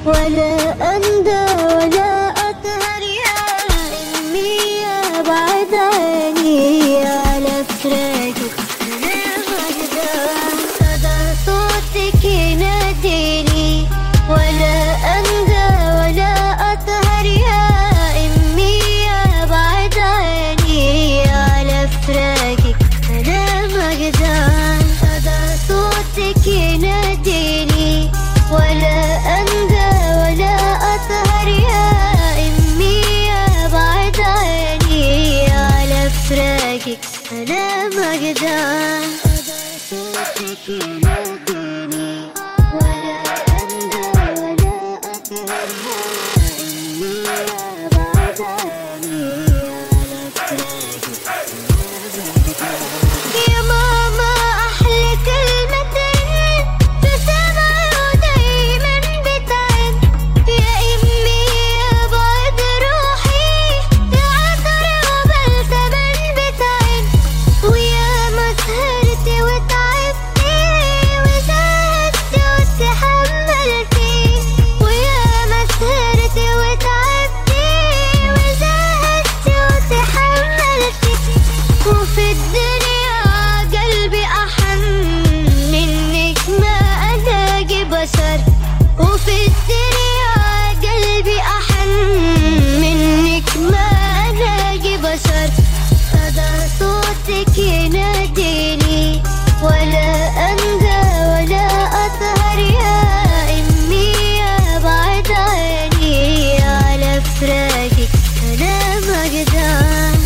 ولا أندى ولا أطهر يا أمي يا بعد عيني على فراقك أنا مقدر صدى صوتك يناديني ولا أندى ولا أطهر يا أمي يا بعد عيني على فراقك أنا مقدر صدى صوتك يناديني ولا أندى ولا أطهر يا أمي يا بعد عيني على فراقك أنا مقدر صوتك يناديني ولا أندى ولا أطهر يا أمي يا بعد عيني على فراقك يا ماما أحلى كلمتين تسمع دايما بتعن يا أمي يا بعد روحي يا عطر وبلسم بتعن ويا ما سهرتي وتعبتي وزهدتي وتحملتي ويا ما سهرتي وتعبتي وزهدتي وتحملتي وفي الدنيا قلبي أحن منك ما ألاقي بشر وفي الدنيا قلبي أحن منك ما ألاقي بشر صدى صوتك يناديني ولا أندى ولا أطهر يا أمي يا بعد عيني على فراقك أنا مقدر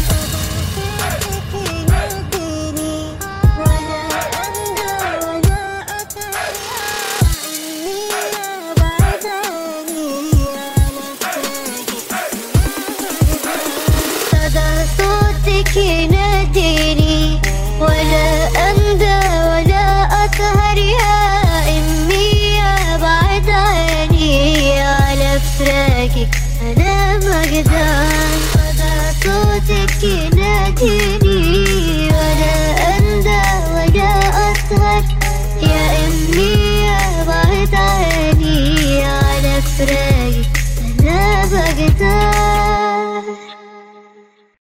صدى صوتك يناديني ولا أندى ولا أطهر يا أمي يا بعد عيني على فراقك أنا مقدر صدى صوتك يناديني